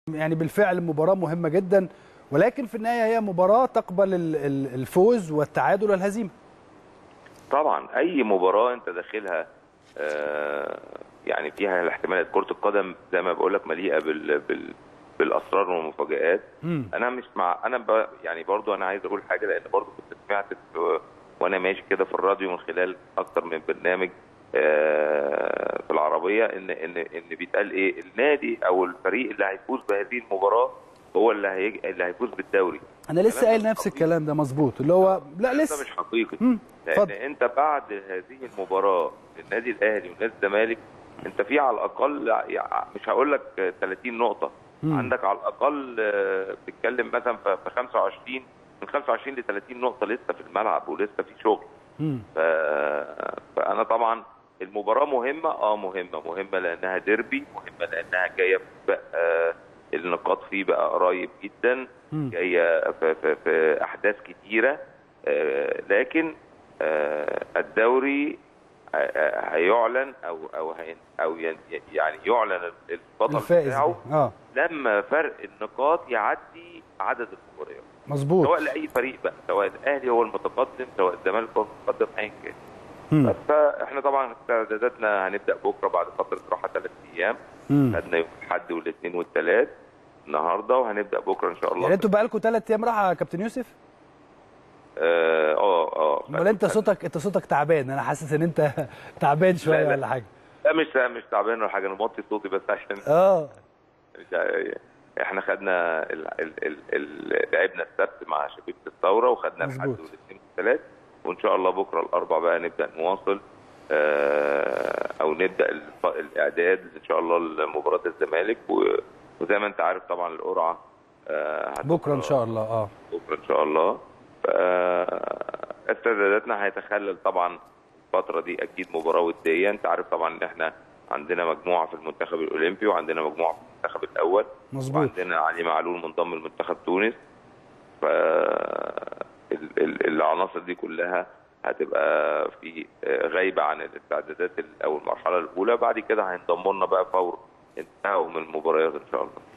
يعني بالفعل مباراه مهمه جدا ولكن في النهايه هي مباراه تقبل ال- ال- الفوز والتعادل والهزيمه طبعا اي مباراه انت داخلها آه، يعني فيها الاحتمالات كره القدم زي ما بقول لك مليئه بال بال بالاسرار والمفاجآت مم. انا مش مع انا ب... يعني برضو انا عايز اقول حاجه لان برضو كنت سمعت في... وانا ماشي كده في الراديو من خلال اكتر من برنامج آه، في العربيه ان ان ان بيتقال ايه النادي او الفريق اللي هيفوز بهذه المباراه هو اللي هيج... اللي هيفوز بالدوري انا لسه كلام قايل ده نفس حقيقي. الكلام ده مظبوط اللي هو لا ده لسه مش حقيقي مم. لان اتفضل. انت بعد هذه المباراه للنادي الاهلي ونادي الزمالك انت في على الاقل يعني مش هقول لك 30 نقطه مم. عندك على الاقل آه، بتتكلم مثلا في في 25 من 25 ل 30 نقطه لسه في الملعب ولسه في شغل مم. ف... فانا طبعا المباراه مهمه اه مهمه مهمه لانها ديربي مهمه لانها جايه بقى النقاط فيه بقى قريب جدا مم. جايه في, في, في احداث كتيره آه لكن آه الدوري آه، آه، هيعلن او او هين- او ين- يعني يعلن البطل الفائز بتاعه ده. اه لما فرق النقاط يعدي عدد المباريات مظبوط سواء لاي فريق بقى سواء الاهلي هو المتقدم سواء الزمالك هو المتقدم ايا كان مم. فاحنا طبعا استعداداتنا هنبدا بكره بعد فتره راحه ثلاث ايام مم. خدنا يوم الاحد والاثنين والثلاث النهارده وهنبدا بكره ان شاء الله يعني انتوا بقالكم ثلاث ايام راحه يا كابتن يوسف اه اه اه امال انت صوتك انت صوتك تعبان انا حاسس ان انت تعبان شويه لا، لا. ولا حاجه لا مش مش تعبان ولا حاجه انا موطي صوتي بس عشان اه احنا خدنا ال... ال... ال... ال... لعبنا السبت مع شبيبه الثوره وخدنا الحد مظبوط. والاثنين والثلاث وان شاء الله بكره الاربع بقى نبدا نواصل آه، او نبدا الف... الاعداد ان شاء الله لمباراه الزمالك و... وزي ما انت عارف طبعا القرعه آه، هتبقى بكره ان شاء الله اه بكره ان شاء الله ف- استعداداتنا هيتخلل طبعا الفتره دي اكيد مباراه وديه انت عارف طبعا ان احنا عندنا مجموعه في المنتخب الاولمبي وعندنا مجموعه في المنتخب الاول مظبوط وعندنا علي معلول منضم لمنتخب تونس ف ال- ال- العناصر دي كلها هتبقى في غايبه عن الاستعدادات ال- او المرحله الاولى بعد كده هينضموا لنا بقى فور انتهوا من المباريات ان شاء الله